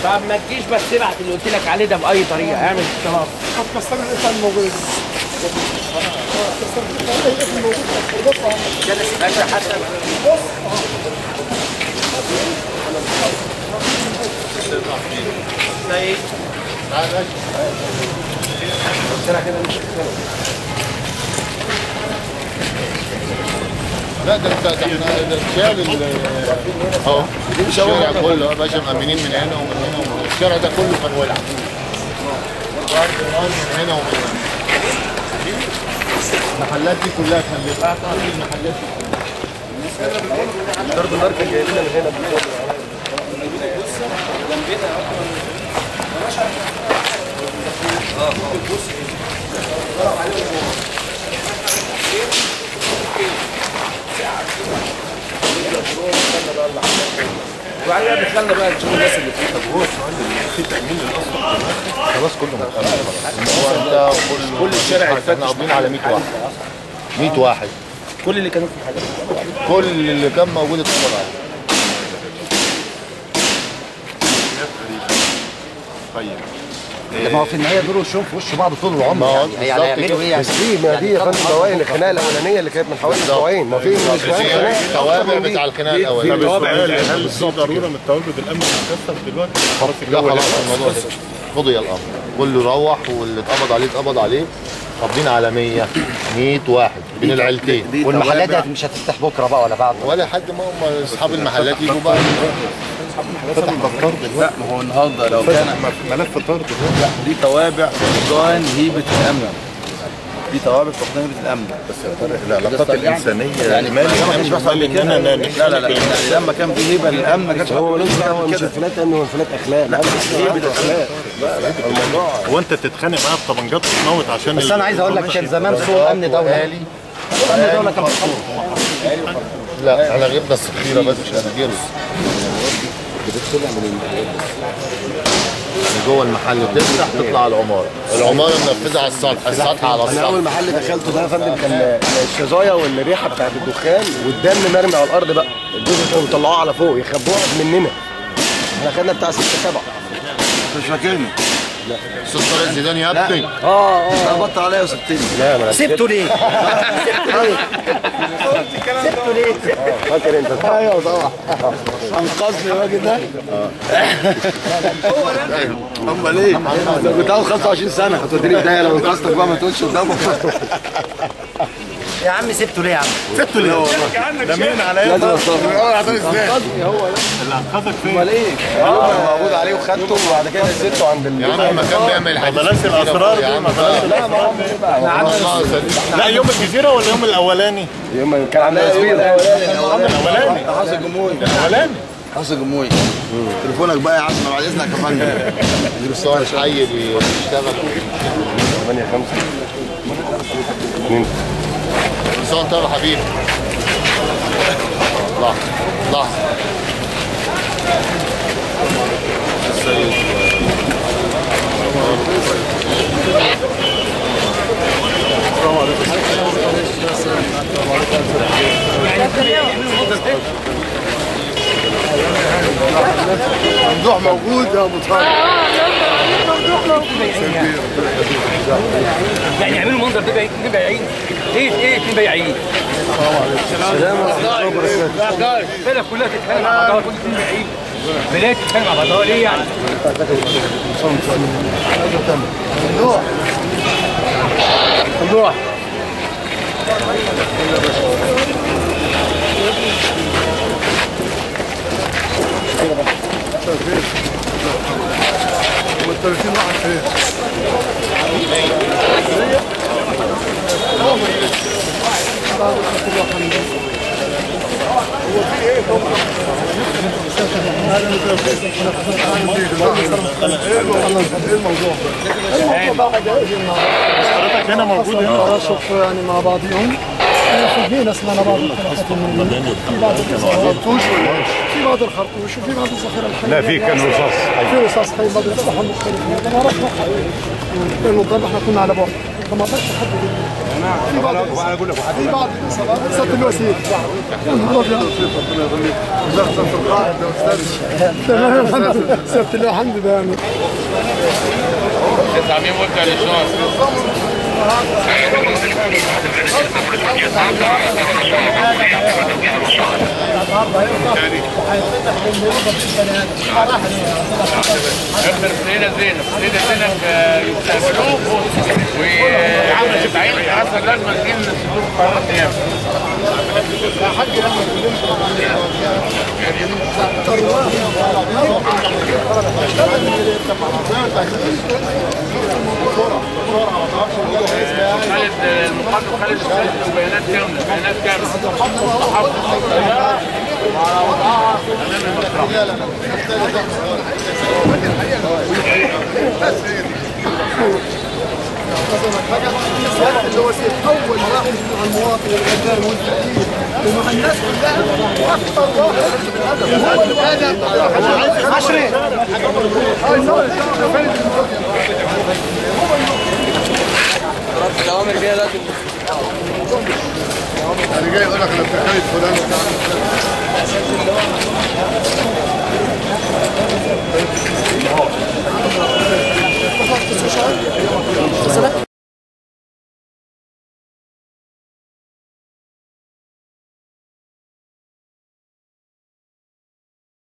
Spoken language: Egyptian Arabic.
طب ما تجيش بس ابعت اللي قلت لك عليه ده باي طريقه اعمل خلاص طب كسرنا القطع الموجوده دي باشا حسن لا ده انت ده احنا ده اتشال ال- اهو الشارع كله يا باشا مأمنين من هنا ومن هنا ومن هنا الشارع ده كله كان ولع وارض نار من هنا ومن هنا المحلات دي كلها اتهلت المحلات دي وبعدين دخلنا بقى نشوف الناس اللي فيها خلاص كله متأمن خلاص ده كله كل الشارع احنا اتفتش قابضين على 100 واحد 100 واحد كل اللي كانوا في الحاجات كل اللي كان موجود اتقبض عليه ما هو في النهايه دول وشهم في وش بعض طول ما العمر هو يعني يعني بالظبط هيعملوا كده. ايه يعني بس دي ما دي يا فندم بواقي الخناقه الاولانيه اللي كانت من حوالي اسبوعين ما في مش في التوابع بتاع الخناقه الاولانيه طب السؤال هل في ضروره من التواجد الامن المكثف دلوقتي؟ خلاص لا الجو خلاص الموضوع ده قضي الامر كله روح واللي اتقبض عليه اتقبض عليه قابضين على 100 100 واحد بين العيلتين والمحلات دي مش هتفتح بكره بقى ولا بعد ولا حد ما هم اصحاب المحلات يجوا بقى فتح بطار لا ما هو النهارده لو كان ملف طرد لا دي توابع فقدان هيبه الامن دي توابع فقدان هيبه الامن بس يا طارق العلاقات الانسانيه يعني مالي ما كانش بيحصل قبل كده لا لا لا يعني لما كان في هيبه للامن ما كانش هو ملوش بيحصل دعوه قبل مش كده انفلات امن وانفلات اخلاق لا هيبه الاخلاق هو انت تتخانق معاه بطبنجات وتموت عشان بس انا عايز اقول لك كان زمان سوق امن دوله آلي امن دوله كان لا احنا غبنا الصخيره بس مش هنجرس من جوه المحل تفتح تطلع على العماره العماره منفذه على السطح السطح على انا اول السطح محل دخلته ده يا فندم كان الشظايا والريحه بتاعت الدخان والدم مرمي على الارض بقى الجزء كانوا بيطلعوه على فوق يخبوها مننا احنا خدنا بتاع ستة سبعة مش فاكرني استاذ طارق زيدان يا ابني اه اه انا بطل عليا وسبتني لا ما سبته ليه؟ سبته ليه؟ فاكر انت ايوه طبعا انقذني الراجل ده امال ايه؟ انا كنت عاوز 25 سنه هتوديني بدايه لو انقذتك بقى ما تقولش قدامك يا عم سبته ليه يا عم؟ سبته ليه والله ده مين على لازم ايه؟ استغفر انقذني هو اللي انقذك فين؟ امال ايه؟ اه مقبوض عليه وخدته وبعد كده نزلته عند ال يا عم لما كان بيعمل حديث بلاش الاسرار يا دي عم ما بلاش لا ما هو بقى والله العظيم. لا يوم الجزيره ولا يوم الاولاني؟ يوم كان عندنا تصوير الاولاني حاسس جمهوري الاولاني حاسس جمهوري تليفونك بقى يا عم بعد اذنك يا فندم بس هو الحي بيشتغل 8 5 بس هو انت يا حبيبي لحظه لحظه السيد ممدوح موجود يا ابو طارق يعني يعملوا المنظر ده بعيد اتنين بياعين ايه ايه اتنين بياعين سلام ورحمه الله وبركاته البلد كلها تتخانق مع بعضها كل اتنين بياعين بلاد تتخانق مع بعضها ليه يعني؟ ممدوح حضرتك هنا موجود هنا تراشق يعني مع بعضهم فوجئنا سمعنا بعض الخلافات من في بعض الخرطوش في بعض الخرطوش وفي بعض الذخيره الحيه لا في كان رصاص في رصاص حي بعض الاسلحه المختلفه ما عرفنا لانه طبعا احنا كنا على بعد ما اقدرش حد في بعض في بعض الاصابات سياده الوزير تمام الحمد لله سياده الله الحمد لله يعني تعميم مبدع للشهر ابن سيدة زينب سيدة زينب آه، يستقبلوه وعمل تعيين اصلا لازم نجيب نسلوك قرار ايام خالد آه، المقدم خالد الثالث بيانات كاملة بيانات كاملة تحفظ السيارة وعلى وضعها امام المسرح سياده الوزير اول واحد مع المواطن الغلبان والفقير ومع الناس كلها واكثر واحد هو اللي عشرين انا جاي اقول لك انا في خالد فلان سنة